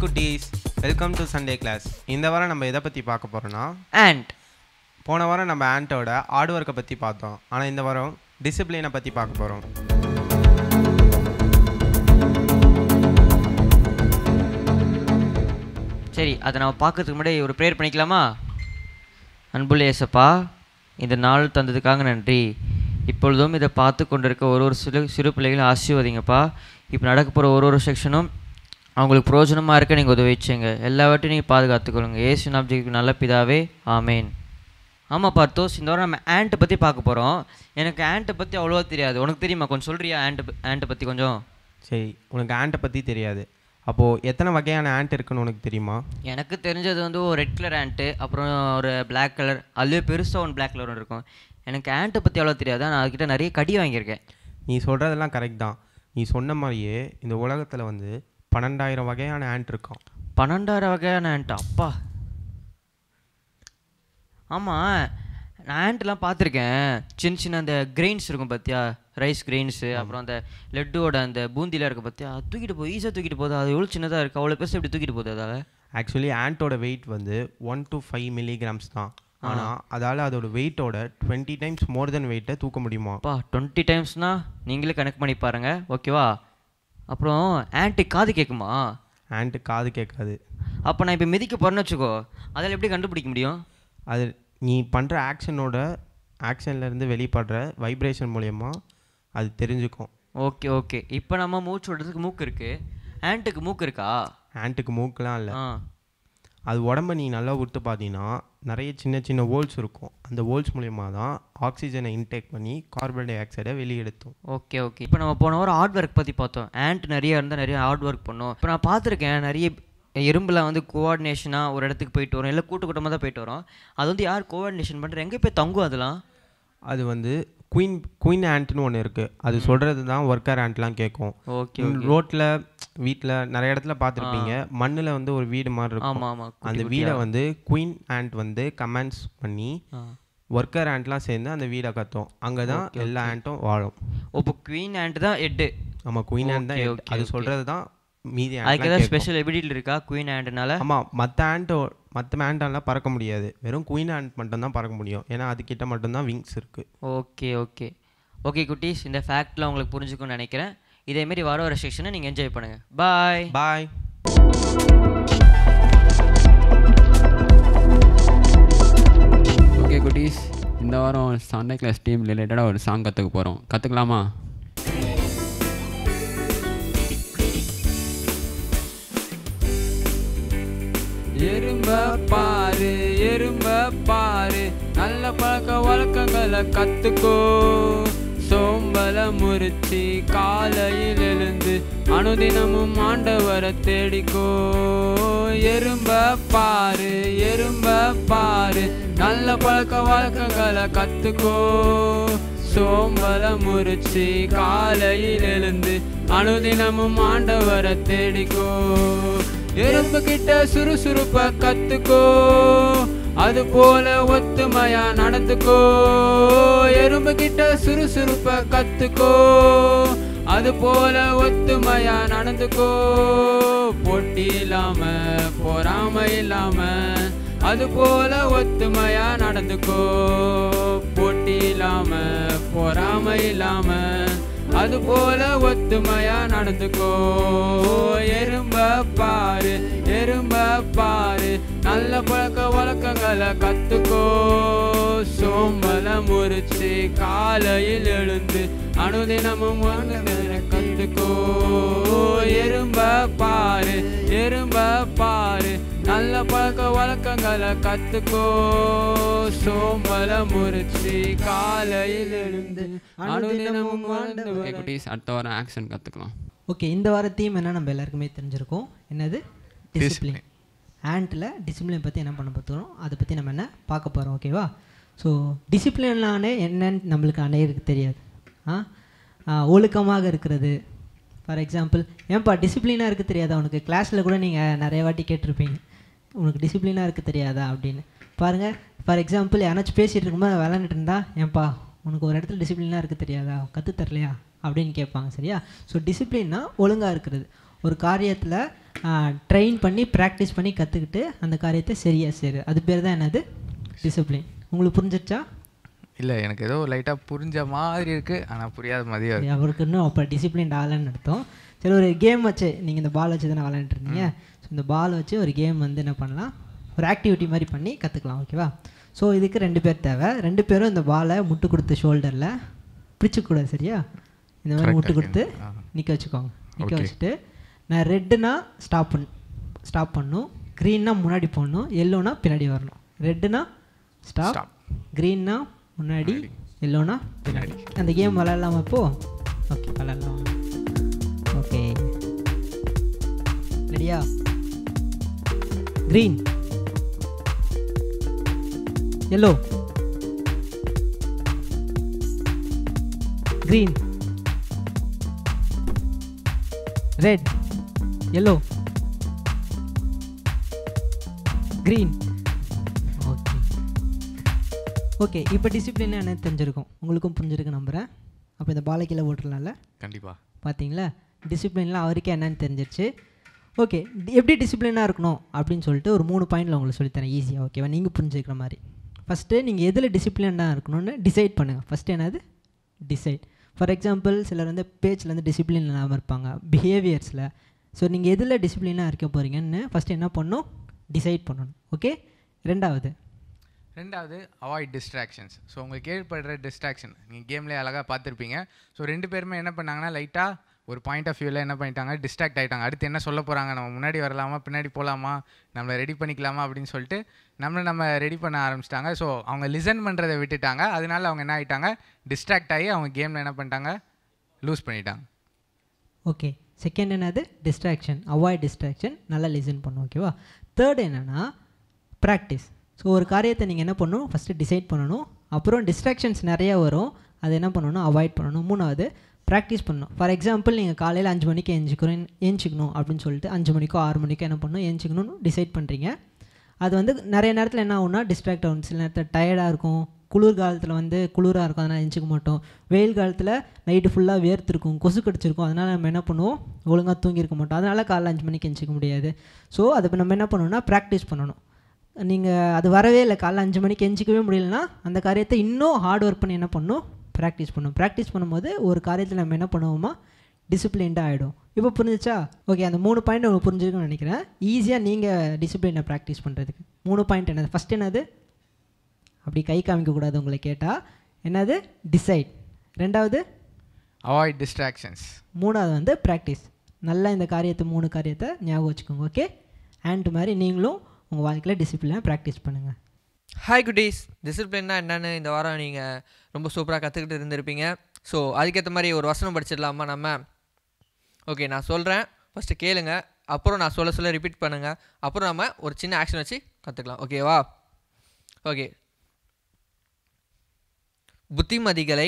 குட்டீஸ் welcome to Sunday class இந்த வாரம் நம்ம எதை பற்றி பார்க்க போகிறோன்னா அண்ட் போன வாரம் நம்ம ஆண்ட்டோட ஹார்ட் ஒர்க்கை பற்றி பார்த்தோம் ஆனால் இந்த வாரம் டிசிப்ளினை பற்றி பார்க்க போகிறோம் சரி அதை நம்ம பார்க்கறதுக்கு முன்னாடி ஒரு ப்ரேயர் பண்ணிக்கலாமா அன்புள்ள இயேசப்பா இந்த நாள் தந்ததுக்காக நன்றி இப்பொழுதும் இதை பார்த்து கொண்டிருக்க ஒரு ஒரு சிறு சிறு பிள்ளைகளும் ஆசீர்வதிங்கப்பா இப்போ நடக்க போகிற ஒரு ஒரு செக்ஷனும் அவங்களுக்கு பிரயோஜனமாக இருக்க நீங்கள் உதவிச்சீங்க எல்லாவற்றையும் நீங்கள் பாதுகாத்துக்கொள்ளுங்க ஏசு நாப்ஜிக்கு நல்ல பிதாவே ஆமேன் ஆமாம் பார்த்தோஸ் இந்த வாரம் நம்ம ஆண்ட்டை பற்றி பார்க்க போகிறோம் எனக்கு ஆண்ட்டை பற்றி அவ்வளோவா தெரியாது உனக்கு தெரியுமா கொஞ்சம் சொல்கிறியா ஆண்ட்டை ஆண்ட்டை பற்றி கொஞ்சம் சரி உனக்கு ஆண்ட்டை பற்றி தெரியாது அப்போது எத்தனை வகையான ஆண்ட் இருக்குன்னு உனக்கு தெரியுமா எனக்கு தெரிஞ்சது வந்து ஒரு ரெட் கலர் ஆண்ட்டு அப்புறம் ஒரு பிளாக் கலர் அதுலேயே பெருசாக ஒன்று பிளாக் கலர் ஒன்று இருக்கும் எனக்கு ஆண்ட்டை பற்றி அவ்வளோ தெரியாது நான் அதுக்கிட்ட நிறைய கடி வாங்கியிருக்கேன் நீ சொல்கிறதெல்லாம் கரெக்ட் தான் நீ சொன்ன மாதிரியே இந்த உலகத்தில் வந்து பன்னெண்டாயிரம் வகையான ஆண்ட் இருக்கும் பன்னெண்டாயிரம் வகையான ஆண்ட்டு அப்பா ஆமாம் நான் ஆண்ட்லாம் பார்த்துருக்கேன் சின்ன சின்ன அந்த கிரெயின்ஸ் இருக்கும் பார்த்தியா ரைஸ் கிரெயின்ஸு அப்புறம் அந்த லெட்டோட அந்த பூந்திலாம் இருக்குது பார்த்தியா அது தூக்கிட்டு போய் ஈஸியாக தூக்கிட்டு போகுது அது எவ்வளோ சின்னதாக இருக்குது அவ்வளோ பெருசு எப்படி தூக்கிட்டு போகுது அதால் ஆக்சுவலி ஆண்ட்டோட வெயிட் வந்து ஒன் to ஃபைவ் மில்லிகிராம்ஸ் தான் ஆனால் அதால் அதோட வெயிட்டோட டுவெண்ட்டி டைம்ஸ் மோர் தென் வெயிட்டை தூக்க முடியுமா அப்பா டுவெண்ட்டி டைம்ஸ்னால் நீங்களே கணக்கு பண்ணி பாருங்க ஓகேவா அப்புறம் ஆன்ட்டி காது கேட்குமா ஆண்ட்டு காது கேட்காது அப்போ நான் இப்போ மிதிக்க போகிறேன்னு வச்சுக்கோ அதில் எப்படி கண்டுபிடிக்க முடியும் அது நீ பண்ணுற ஆக்ஷனோட ஆக்ஷன்லேருந்து வெளிப்படுற வைப்ரேஷன் மூலயமா அது தெரிஞ்சுக்கும் ஓகே ஓகே இப்போ நம்ம மூச்சு விடுறதுக்கு மூக்கு இருக்குது ஆண்ட்டுக்கு மூக்கு இருக்கா ஆண்ட்டுக்கு மூக்கெலாம் இல்லை ஆ அது உடம்ப நீ நல்லா உத்து பார்த்தீங்கன்னா நிறைய சின்ன சின்ன ஹோல்ஸ் இருக்கும் அந்த ஹோல்ஸ் மூலயமா தான் ஆக்சிஜனை இன்டேக் பண்ணி கார்பன் டை ஆக்சைடை வெளியெடுத்தும் ஓகே ஓகே இப்போ நம்ம போன வாரம் ஹார்ட் ஒர்க் பற்றி பார்த்தோம் ஆண்ட் நிறைய இருந்தால் நிறைய ஹார்ட் ஒர்க் பண்ணோம் இப்போ நான் பார்த்துருக்கேன் நிறைய எறும்புலாம் வந்து கோஆர்டினேஷனாக ஒரு இடத்துக்கு போயிட்டு வரும் இல்லை கூட்டு கூட்டமாக தான் போயிட்டு வரோம் அது வந்து யார் கோஆர்டினேஷன் பண்ணுற எங்கே போய் தங்கும் அதெல்லாம் அது வந்து குயின் குயின் ஆண்ட்னு ஒன்று இருக்குது அது சொல்கிறது தான் ஒர்க்கர் ஆண்ட்லாம் கேட்கும் ஓகே ரோட்டில் வீட்டில் நிறைய இடத்துல பார்த்துருப்பீங்க மண்ணில் வந்து ஒரு வீடு மாதிரி இருக்கும் ஆமாம் ஆமாம் அந்த வீடை வந்து குயின் ஆண்ட் வந்து கமெண்ட்ஸ் பண்ணி ஆ ஒர்க்கர் ஆண்ட்லாம் சேர்ந்து அந்த வீடை கத்தும் அங்கே தான் எல்லா ஆண்ட்டும் வாழும் இப்போ குவீன் ஆண்ட் தான் எட்டு நம்ம குயின் ஆண்ட் தான் Okay, head. okay, அது okay. சொல்கிறது தான் மீதி அதுக்கு ஆண்ட்லாம் ஏதாவது ஸ்பெஷல் எபிலிட்டி இருக்கா குவீன் ஆண்ட்னால ஆமாம் மற்ற ஆண்ட்டோ மற்ற ஆண்டெல்லாம் பறக்க முடியாது வெறும் குயின் ஆண்ட் மட்டும் தான் பறக்க முடியும் ஏன்னா அதுக்கிட்ட மட்டும்தான் விங்ஸ் இருக்குது ஓகே ஓகே ஓகே குட்டீஸ் இந்த ஃபேக்ட்லாம் உங்களுக்கு புரிஞ்சுக்கும்னு நினைக்கிறேன் இதேமாரி வர வர செக்ஷனை நீங்கள் என்ஜாய் பண்ணுங்கள் பாய் பாய் ஓகே குட்டீஸ் இந்த வாரம் சண்டே கிளாஸ் டீம் ரிலேட்டடாக ஒரு சாங் கற்றுக்க போகிறோம் கற்றுக்கலாமா எறும்ப பாரு எறும்ப பாரு நல்ல பழக்க வழக்கங்களை கற்றுக்கோ சோம்பல முறிச்சி காலையில் எழுந்து அனுதினமும் ஆண்டவரை தேடிக்கோ எறும்ப பாரு எறும்ப பாரு நல்ல பழக்க வழக்கங்களை கற்றுக்கோ சோம்பல முறிச்சி காலையில் எழுந்து அனுதினமும் ஆண்டவரை தேடிக்கோ எறும்பு கிட்ட சுறுசுறுப்ப கத்துக்கோ அது போல ஒத்துமையா நடந்துக்கோ எறும்பு கிட்ட சுறுசுறுப்ப கத்துக்கோ அது போல ஒத்துமையா நடந்துக்கோ போட்டி இல்லாம பொறாம இல்லாம அது போல ஒத்துமையா நடந்துக்கோ போட்டி இல்லாம பொறாம இல்லாம அது போல ஒத்துமையா நடந்துக்கோ எறும்ப பாரு எறும்ப பாரு நல்ல பழக்க வழக்கங்களை கத்துக்கோ சோம்பல முறிச்சு காலையில் எழுந்து அனுதினமும் ஒன்று கத்துக்கோ எறும்ப பாரு எறும்ப பாரு நல்ல பழக்க வழக்கங்களை கத்துக்கோ சோம்பல முறிச்சு காலையில் எழுந்து அனுதினமும் ஓகே குட்டீஸ் அடுத்த வாரம் ஆக்ஷன் கற்றுக்கலாம் ஓகே இந்த வார தீம் என்ன நம்ம எல்லாருக்குமே தெரிஞ்சிருக்கும் என்னது டிசிப்ளின் ஹேண்டில் டிசிப்ளின் பற்றி என்ன பண்ண போகிறோம் அதை பற்றி நம்ம என்ன பார்க்க போகிறோம் ஓகேவா ஸோ டிசிப்ளினானே என்னன்னு நம்மளுக்கு அனைவருக்கு தெரியாது ஆ ஆ, ஒழுக்கமாக இருக்கிறது ஃபார் எக்ஸாம்பிள் ஏன்பா டிசிப்ளினாக இருக்க தெரியாதா உனக்கு கிளாஸில் கூட நீங்கள் நிறைய வாட்டி கேட்டிருப்பீங்க உனக்கு டிசிப்ளினாக இருக்க தெரியாதா அப்படின்னு பாருங்கள் ஃபார் எக்ஸாம்பிள் யாராச்சும் பேசிகிட்டு இருக்கும்போது விளாண்டுட்டு இருந்தா ஏன்பா உனக்கு ஒரு இடத்துல டிசிப்ளினாக இருக்க தெரியாதா கற்றுத் தரலையா அப்படின்னு கேட்பாங்க சரியா ஸோ டிசிப்ளின்னா ஒழுங்காக இருக்கிறது ஒரு காரியத்தில் ட்ரெயின் பண்ணி ப்ராக்டிஸ் பண்ணி கற்றுக்கிட்டு அந்த காரியத்தை சரியாக செய்யுது அது பேர் தான் என்னது டிசிப்ளின் உங்களுக்கு புரிஞ்சிருச்சா இல்லை எனக்கு ஏதோ லைட்டாக புரிஞ்ச மாதிரி இருக்குது ஆனால் புரியாத மாதிரியும் இருக்கு அவருக்கு இன்னும் அப்போ டிசிப்ளின் ஆகலன்னு அர்த்தம் சரி ஒரு கேம் வச்சு நீங்கள் இந்த பால் வச்சு தானே விளையாண்டுருந்தீங்க ஸோ இந்த பால் வச்சு ஒரு கேம் வந்து என்ன பண்ணலாம் ஒரு ஆக்டிவிட்டி மாதிரி பண்ணி கற்றுக்கலாம் ஓகேவா ஸோ இதுக்கு ரெண்டு பேர் தேவை ரெண்டு பேரும் இந்த பாலை முட்டு கொடுத்து ஷோல்டரில் பிடிச்சிக்கூடாது சரியா இந்த மாதிரி Correct, முட்டு okay. கொடுத்து ஆ. நிற்க வச்சுக்கோங்க நிற்க Okay. வச்சுட்டு நான் ரெட்டுனா ஸ்டாப் பண்ணு ஸ்டாப் பண்ணணும் க்ரீன்னா முன்னாடி போடணும் எல்லோனா பின்னாடி வரணும் ரெட்டுனா ஸ்டாப் Stop. க்ரீன்னா முன்னாடி எல்லோனா பின்னாடி அந்த கேம் விளையாடலாமா இப்போ ஓகே விளையாடலாம் ஓகே ரெடியா green yellow green red yellow green okay okay இப்போ டிசிப்ளின் என்ன தெரிஞ்சிருக்கும் உங்களுக்கும் புரிஞ்சிருக்கு நம்புகிறேன் அப்போ இந்த பாலை கீழே போட்டுடலாம்ல கண்டிப்பாக பார்த்தீங்களா டிசிப்ளின்லாம் அவருக்கே என்னன்னு தெரிஞ்சிருச்சு ஓகே எப்படி டிசிப்ளினாக இருக்கணும் அப்படின்னு சொல்லிட்டு ஒரு மூணு பாயிண்டில் உங்களுக்கு சொல்லித்தரேன் ஈஸியாக ஓகேவா நீங்கள் புரிஞ்சுக்கிற மாதிரி ஃபஸ்ட்டு நீங்கள் எதில் டிசிப்ளினாக இருக்கணும்னு டிசைட் பண்ணுங்கள் ஃபஸ்ட்டு என்னது டிசைட் ஃபார் எக்ஸாம்பிள் சிலர் வந்து பேச்சில் வந்து டிசிப்ளின் இல்லாமல் இருப்பாங்க பிஹேவியர்ஸில் ஸோ நீங்கள் எதில் டிசிப்ளினாக இருக்க போகிறீங்கன்னு ஃபஸ்ட்டு என்ன பண்ணணும் டிசைட் பண்ணணும் ஓகே ரெண்டாவது ரெண்டாவது அவாய்ட் டிஸ்ட்ராக்ஷன்ஸ் ஸோ உங்களுக்கு ஏற்படுற டிஸ்ட்ராக்ஷன் நீங்கள் கேம்லேயே அழகாக பார்த்துருப்பீங்க ஸோ ரெண்டு பேருமே என்ன பண்ணாங்கன்னா லைட்டாக ஒரு பாயிண்ட் ஆஃப் வியூவில் என்ன பண்ணிட்டாங்க டிஸ்ட்ராக்ட் ஆகிட்டாங்க அடுத்து என்ன சொல்ல போகிறாங்க நம்ம முன்னாடி வரலாமா பின்னாடி போகலாமா நம்மளை ரெடி பண்ணிக்கலாமா அப்படின்னு சொல்லிட்டு நம்மளை நம்ம ரெடி பண்ண ஆரம்பிச்சிட்டாங்க ஸோ அவங்க லிசன் பண்ணுறதை விட்டுட்டாங்க அதனால அவங்க என்ன ஆகிட்டாங்க டிஸ்ட்ராக்ட் ஆகி அவங்க கேமில் என்ன பண்ணிட்டாங்க லூஸ் பண்ணிட்டாங்க ஓகே செகண்ட் என்னது டிஸ்ட்ராக்ஷன் அவாய்ட் டிஸ்ட்ராக்ஷன் நல்லா லிசன் பண்ணும் ஓகேவா தேர்ட் என்னென்னா ப்ராக்டிஸ் ஸோ ஒரு காரியத்தை நீங்கள் என்ன பண்ணணும் ஃபஸ்ட்டு டிசைட் பண்ணணும் அப்புறம் டிஸ்ட்ராக்ஷன்ஸ் நிறைய வரும் அதை என்ன பண்ணணும் அவாய்ட் பண்ணணும் மூணாவது ப்ராக்டிஸ் பண்ணணும் ஃபார் எக்ஸாம்பிள் நீங்கள் காலையில் அஞ்சு மணிக்கு எஞ்சிக்கிறோம் ஏஞ்சிக்கணும் அப்படின்னு சொல்லிட்டு அஞ்சு மணிக்கோ ஆறு மணிக்கோ என்ன பண்ணணும் ஏஞ்சிக்கணும்னு டிசைட் பண்ணுறீங்க அது வந்து நிறைய நேரத்தில் என்ன ஆகும்னா டிஸ்ட்ராக்ட் ஆகும் சில நேரத்தில் டயர்டாக இருக்கும் குளிர் காலத்தில் வந்து குளிராக இருக்கும் அதனால் எஞ்சிக்க மாட்டோம் வெயில் காலத்தில் நைட்டு ஃபுல்லாக வேர்த்திருக்கும் கொசு கடிச்சிருக்கும் அதனால் நம்ம என்ன பண்ணுவோம் ஒழுங்காக தூங்கியிருக்க மாட்டோம் அதனால் காலைல அஞ்சு மணிக்கு எஞ்சிக்க முடியாது ஸோ அதை இப்ப நம்ம என்ன பண்ணணும்னா ப்ராக்டிஸ் பண்ணணும் நீங்கள் அது வரவே இல்லை காலைல அஞ்சு மணிக்கு எஞ்சிக்கவே முடியலன்னா அந்த காரியத்தை இன்னும் ஹார்ட் ஒர்க் பண்ணி என்ன பண்ணணும் ப்ராக்டிஸ் பண்ணணும் ப்ராக்டிஸ் பண்ணும்போது ஒரு காரியத்தில் நம்ம என்ன பண்ணுவோமா டிசிப்ளின்டாக ஆகிடும் இப்போ புரிஞ்சுச்சா ஓகே அந்த மூணு பாயிண்ட் உங்களுக்கு புரிஞ்சிருக்குன்னு நினைக்கிறேன் ஈஸியாக நீங்கள் டிசிப்ளினை ப்ராக்டிஸ் பண்ணுறதுக்கு மூணு பாயிண்ட் என்னது ஃபஸ்ட் என்னது அப்படி கை காமிக்கக்கூடாது உங்களை கேட்டால் என்னது டிசைட் ரெண்டாவது அவாய்ட் டிஸ்ட்ராக்ஷன்ஸ் மூணாவது வந்து ப்ராக்டிஸ் நல்லா இந்த காரியத்தை மூணு காரியத்தை ஞாபகம் வச்சுக்கோங்க ஓகே அண்ட் மாதிரி நீங்களும் உங்கள் வாழ்க்கையில் டிசிப்ளினை ப்ராக்டிஸ் பண்ணுங்கள் ஹாய் குட்டீஸ் டிசிப்ளின்னா என்னன்னு இந்த வாரம் நீங்கள் ரொம்ப சூப்பராக கற்றுக்கிட்டு இருந்திருப்பீங்க ஸோ அதுக்கேற்ற மாதிரி ஒரு வசனம் படிச்சிடலாமா நம்ம ஓகே நான் சொல்கிறேன் ஃபஸ்ட்டு கேளுங்க அப்புறம் நான் சொல்ல சொல்ல ரிப்பீட் பண்ணுங்கள் அப்புறம் நம்ம ஒரு சின்ன ஆக்ஷன் வச்சு கற்றுக்கலாம் ஓகேவா ஓகே புத்திமதிகளை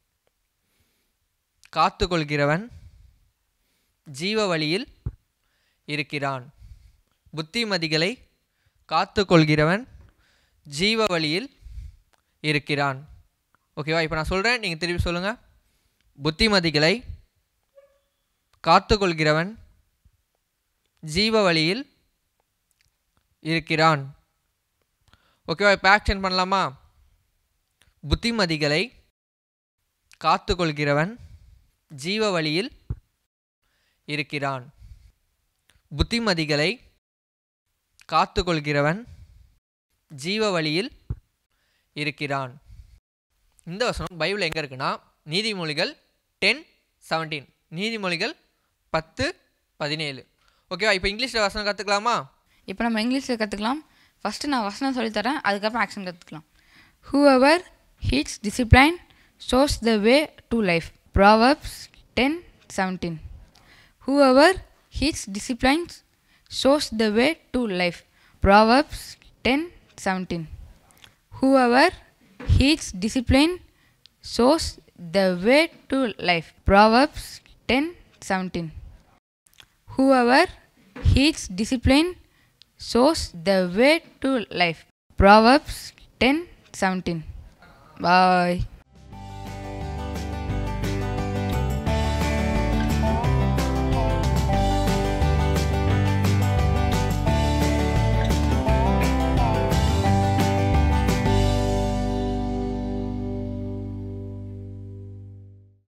காத்துக்கொள்கிறவன் ஜீவ வழியில் இருக்கிறான் புத்திமதிகளை காத்துக்கொள்கிறவன் ஜீவ வழியில் இருக்கிறான் ஓகேவா இப்போ நான் சொல்கிறேன் நீங்கள் திருப்பி சொல்லுங்கள் புத்திமதிகளை காத்துக்கொள்கிறவன் ஜீவ வழியில் இருக்கிறான் ஓகேவா இப்போ ஆக்ஷன் பண்ணலாமா புத்திமதிகளை காத்துக்கொள்கிறவன் ஜீவ வழியில் இருக்கிறான் புத்திமதிகளை காத்துக்கொள்கிறவன் ஜீவ வழியில் இருக்கிறான் இந்த வசனம் பைபிள் எங்கே இருக்குன்னா நீதிமொழிகள் டென் செவன்டீன் நீதிமொழிகள் பத்து பதினேழு ஓகேவா இப்போ இங்கிலீஷில் வசனம் கற்றுக்கலாமா இப்போ நம்ம இங்கிலீஷில் கற்றுக்கலாம் ஃபஸ்ட்டு நான் வசனம் சொல்லித்தரேன் அதுக்கப்புறம் ஆக்ஷன் கற்றுக்கலாம் whoever heeds discipline shows the way to life proverbs ten seventeen whoever heeds disciplines shows the way to life proverbs ten seventeen whoever heeds discipline shows the way to life proverbs ten seventeen Whoever heeds discipline shows the way to life. Proverbs 10 17. Bye.